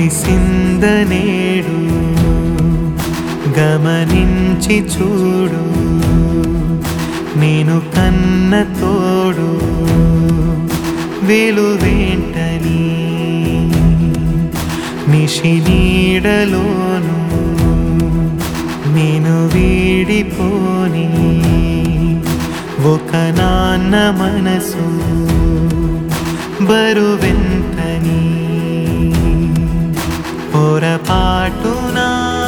తెలిసిందనేడు గమనించి చూడు నేను కన్న తోడు వెలువేంటని నిశి నీడలోను నేను వీడిపోని ఒక నాన్న మనసు బరువెంతని పొరపాటునా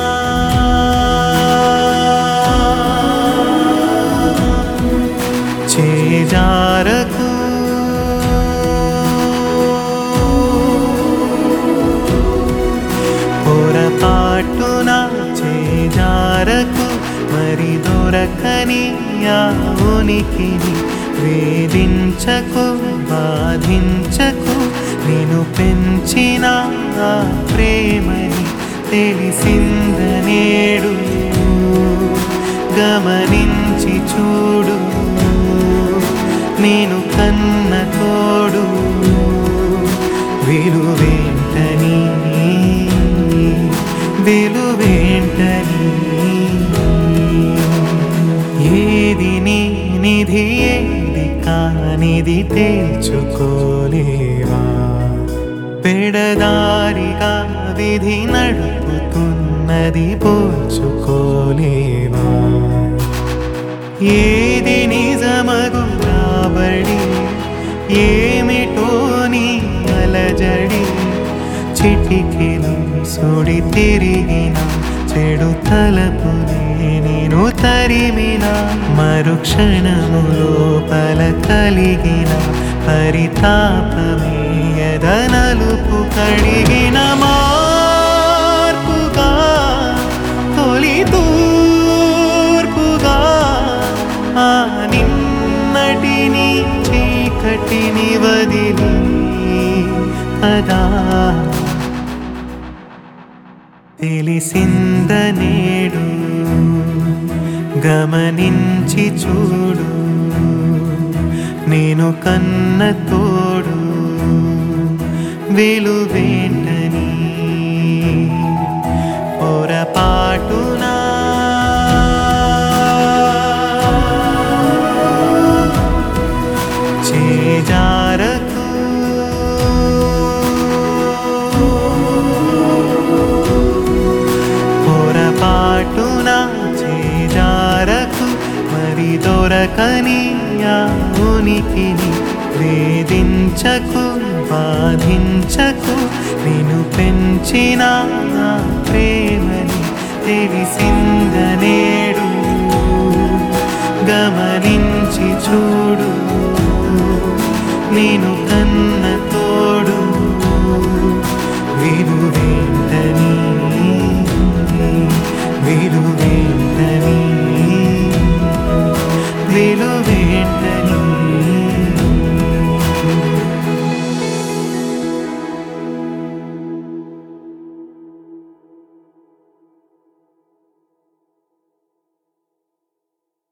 చేజారకు పొరపాటున చేజారకు మరి దొరకని ఆ ఉనికిని వేధించకు బాధించకు నేను పెంచిన ఆ ప్రేమని తెలిసిందనేడు గమనించి చూడు నేను కన్న తోడు విలువేంటని విలువేంటని ఏది నీ నిధి ఏది కానిది తేల్చుకోలేవా పెడదారిగా విధి నడుపుతున్నది పోల్చుకోలేవా ఏది నిజమగు రాబడి ఏమిటో నీ అలజడి చిటికెలు సుడి తిరిగిన చెడు తలపునే నేను తరిమిన మరుక్షణము లోపల కలిగిన పరితాపమే ఎదనలుపు కడిగిన మార్పుగా తొలి తూర్పుగా ఆ నిన్నటిని చీకటిని వదిలి కదా తెలిసిందనేడు గమనించి చూడు నేను కన్న తోడు విలువేంటని పొరపాటునా చేజారకు పొరపాటున చేజారకు మరి దొరకని ఆ ఉనికిని వేధించకు బాధించకు నేను పెంచిన ఆ ప్రేమని తెలిసిందనేడు గమనించి చూడు నేను